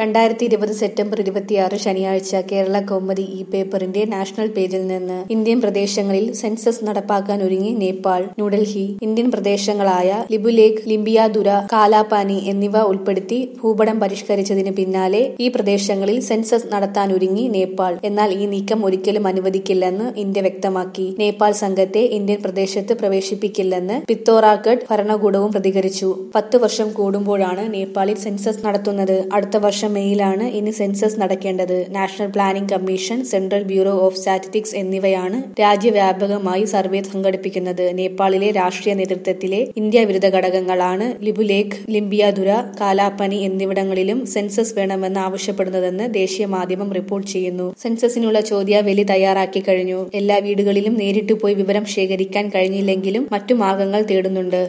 രണ്ടായിരത്തി ഇരുപത് സെപ്റ്റംബർ ഇരുപത്തിയാറ് ശനിയാഴ്ച കേരള കൗമുദി ഇ പേപ്പറിന്റെ നാഷണൽ പേജിൽ നിന്ന് ഇന്ത്യൻ പ്രദേശങ്ങളിൽ സെൻസസ് നടപ്പാക്കാൻ ഒരുങ്ങി നേപ്പാൾ ന്യൂഡൽഹി ഇന്ത്യൻ പ്രദേശങ്ങളായ ലിബുലേഖ് ലിംബിയാദുര കാലാപാനി എന്നിവ ഉൾപ്പെടുത്തി ഭൂപടം പരിഷ്കരിച്ചതിന് പിന്നാലെ ഈ പ്രദേശങ്ങളിൽ സെൻസസ് നടത്താനൊരുങ്ങി നേപ്പാൾ എന്നാൽ ഈ നീക്കം ഒരിക്കലും അനുവദിക്കില്ലെന്ന് ഇന്ത്യ വ്യക്തമാക്കി നേപ്പാൾ സംഘത്തെ ഇന്ത്യൻ പ്രദേശത്ത് പ്രവേശിപ്പിക്കില്ലെന്ന് പിത്തോറാഗഡ് ഭരണകൂടവും പ്രതികരിച്ചു പത്ത് വർഷം കൂടുമ്പോഴാണ് നേപ്പാളിൽ സെൻസസ് നടത്തുന്നത് അടുത്ത വർഷം മെയ്യിലാണ് ഇനി സെൻസസ് നടക്കേണ്ടത് national planning commission central bureau of statistics എന്നിവയാണ് രാജ്യവ്യാപകമായി സർവേ സംഘടിപ്പിക്കുന്നത് നേപ്പാളിലെ രാഷ്ട്രീയ നേതൃത്വത്തിലെ ഇന്ത്യ വിരുദ്ധ ഘടകങ്ങളാണ് ലിബുലേഖ് ലിംബിയാദുര കാലാപ്പനി എന്നിവിടങ്ങളിലും സെൻസസ് വേണമെന്ന് ആവശ്യപ്പെടുന്നതെന്ന് ദേശീയ മാധ്യമം റിപ്പോർട്ട് ചെയ്യുന്നു സെൻസസിനുള്ള ചോദ്യാവലി തയ്യാറാക്കി കഴിഞ്ഞു എല്ലാ വീടുകളിലും നേരിട്ട് പോയി വിവരം ശേഖരിക്കാൻ കഴിഞ്ഞില്ലെങ്കിലും മറ്റു മാർഗങ്ങൾ തേടുന്നുണ്ട്